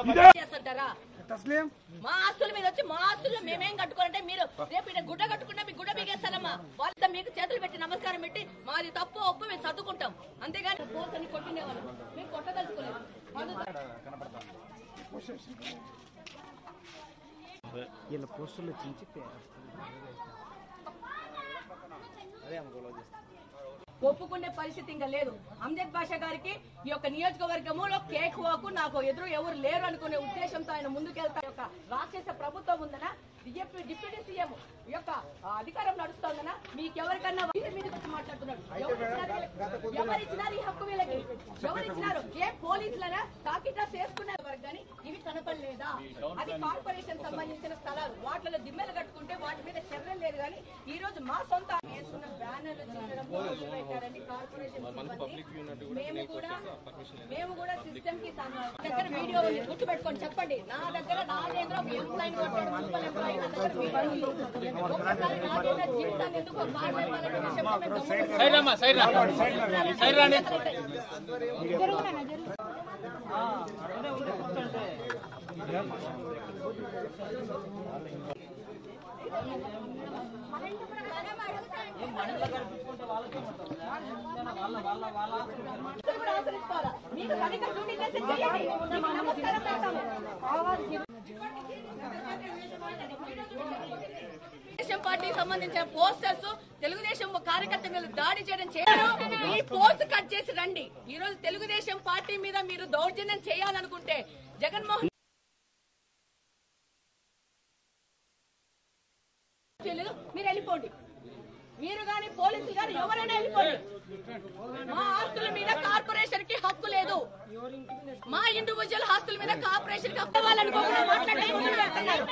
చేస్తుంటారా తస్లీం మా ఆస్తుల మీద వచ్చి మా ఆస్తులు మేమేం కట్టుకోవాలంటే మీరు రేపు ఈయన గుడ్డ కట్టుకున్నా మీ గుడ్డ బిగేస్తారమ్మా వాళ్ళతో మీకు చేతులు పెట్టి నమస్కారం పెట్టి మాది తప్పు ఒప్పు మేము సర్దుకుంటాం అంతేగాని పోతని కొట్టినేవాళ్ళు మేము కొట్టదలుచుకోలేదు వీళ్ళ పోస్టులు చించి ఒప్పుకునే పరిస్థితి ఇంకా లేదు అమ్జద్ బాషా గారికి ఈ యొక్క నియోజకవర్గంలో కేక్ వాకు నాకు ఎదురు ఎవరు లేరు అనుకునే ఉద్దేశంతో ఆయన ముందుకెళ్తా యొక్క రాక్షస ప్రభుత్వం ఉందనా డిప్యూటీ డిప్యూటీ సీఎం యొక్క ఆ, అధికారం నడుస్తోందనా మీకు ఎవరికన్నా వీరి మీద వచ్చి మాట్లాడుతున్నాడు ఎవరు ఇచ్చినారు వీళ్ళకి? ఎవరు ఇచ్చినారు ఈ హక్కు వీళ్ళకి ఎవరు ఇచ్చినారు ఏ పోలీసులనా కాకిటా చేసుకున్నారు వరకు కానీ ఇవి కనపడలేదా అది కార్పొరేషన్ సంబంధించిన స్థలాలు వాటిలో దిమ్మెలు కట్టుకుంటే వాటి మీద చర్యలు లేదు కానీ ఈ రోజు మా సొంత వేసుకున్న బ్యానర్లు చించడం మొదలు పెట్టారండి కార్పొరేషన్ సిబ్బంది మేము కూడా మేము కూడా సిస్టమ్ కి సమ- దగ్గర వీడియో ఉంది గుర్తు పెట్టుకొని చెప్పండి నా దగ్గర నా దగ్గర ఒక ఎంప్లాయ్ కొట్టాడు మున్సిపల్ ఎంప్లాయ్ నా దగ్గర వీడియో ఉంది. ఒక్కసారి నా దగ్గర జీవితాన్ని ఎందుకు బాగా ఇవ్వాలనే విషయంలో మేము గమనించాలి. అందరూ కూడా ఆచరిస్తారా? మీకు సరిగ్గా డ్యూటీ చేసి చేయండి. మీకు నమస్కారం పెడతాము. తెలుగుదేశం పార్టీ సంబంధించిన పోస్టర్స్ తెలుగుదేశం కార్యకర్తల మీద దాడి చేయడం చేయడం ఈ పోస్ట్ కట్ చేసి రండి ఈ రోజు తెలుగుదేశం పార్టీ మీద మీరు దౌర్జన్యం చేయాలనుకుంటే జగన్మోహన్ చేయలేదు మీరు వెళ్ళిపోండి మీరు గాని పోలీసులు గాని ఎవరైనా వెళ్ళిపోండి మా ఆస్తుల మీద కార్పొరేషన్ కి హక్కు లేదు మా ఇండివిజువల్ ఆస్తుల మీద కార్పొరేషన్ కి హక్కు ఇవ్వాలనుకోకుండా మాట్లాడే మొదలు పెడుతున్నారు.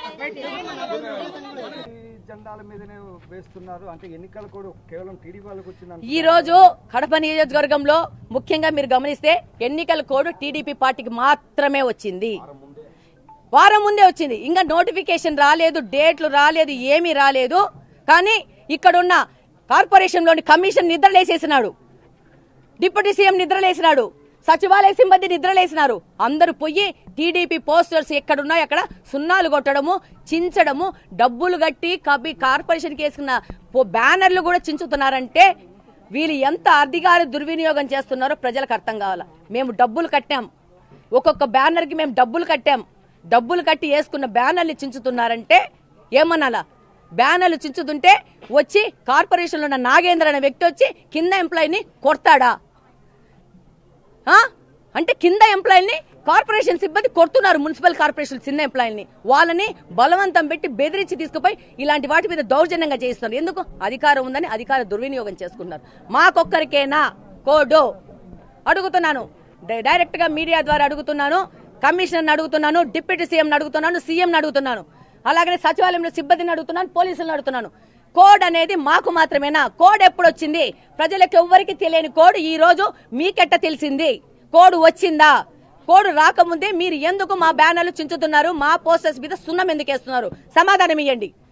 జెండాల మీదనే వేస్తున్నారు అంటే ఎన్నికలు కూడా కేవలం టీడీపీ వాళ్ళకి వచ్చింది ఈ రోజు కడప నియోజకవర్గంలో ముఖ్యంగా మీరు గమనిస్తే ఎన్నికల కోడ్ టీడీపీ పార్టీకి మాత్రమే వచ్చింది వారం ముందే వచ్చింది ఇంకా నోటిఫికేషన్ రాలేదు డేట్లు రాలేదు ఏమీ రాలేదు కానీ ఇక్కడున్న కార్పొరేషన్లోని కమిషన్ నిద్రలేసేసినాడు డిప్యూటీ సీఎం నిద్రలేసినాడు సచివాలయ సిబ్బంది నిద్రలేసినారు అందరూ పోయి టీడీపీ పోస్టర్స్ ఎక్కడున్నాయో అక్కడ సున్నాలు కొట్టడము చించడము డబ్బులు కట్టి కబి కార్పొరేషన్కి వేసుకున్న పో- బ్యానర్లు కూడా చించుతున్నారంటే వీళ్ళు ఎంత అధికార దుర్వినియోగం చేస్తున్నారో ప్రజలకు అర్థం కావాలా మేము డబ్బులు కట్టాం ఒక్కొక్క బ్యానర్కి మేము డబ్బులు కట్టాం డబ్బులు కట్టి వేసుకున్న బ్యానర్లు చించుతున్నారంటే ఏమనాలా బ్యానర్లు చించుతుంటే వచ్చి కార్పొరేషన్లో ఉన్న నాగేంద్ర అనే వ్యక్తి వచ్చి కింద ఎంప్లాయీని కొడతాడా ఆ? అంటే కింద ఎంప్లాయీని కార్పొరేషన్ సిబ్బంది కొడుతున్నారు మున్సిపల్ కార్పొరేషన్ చిన్న ఎంప్లాయీని వాళ్ళని బలవంతం పెట్టి బెదిరించి తీసుకుపోయి ఇలాంటి వాటి మీద దౌర్జన్యంగా చేయిస్తున్నారు ఎందుకు అధికారం ఉందని అధికార దుర్వినియోగం చేసుకున్నారు మాకొక్కరికేనా కోడు అడుగుతున్నాను డై- డైరెక్ట్ గా మీడియా ద్వారా అడుగుతున్నాను కమిషనర్ అడుగుతున్నాను డిప్యూటీ సీఎం అడుగుతున్నాను సీఎం అడుగుతున్నాను అలాగనే సచివాలయంలో సిబ్బందిని అడుగుతున్నాను పోలీసులను అడుగుతున్నాను కోడ్ అనేది మాకు మాత్రమేనా కోడ్ ఎప్పుడు వచ్చింది ప్రజలకు ఎవ్వరికి తెలియని కోడ్ ఈ రోజు మీకెట్ట తెలిసింది కోడ్ వచ్చిందా కోడ్ రాకముందే మీరు ఎందుకు మా బ్యానర్లు చించుతున్నారు మా పోస్టర్స్ మీద సున్నం ఎందుకు వేస్తున్నారు సమాధానం ఇవ్వండి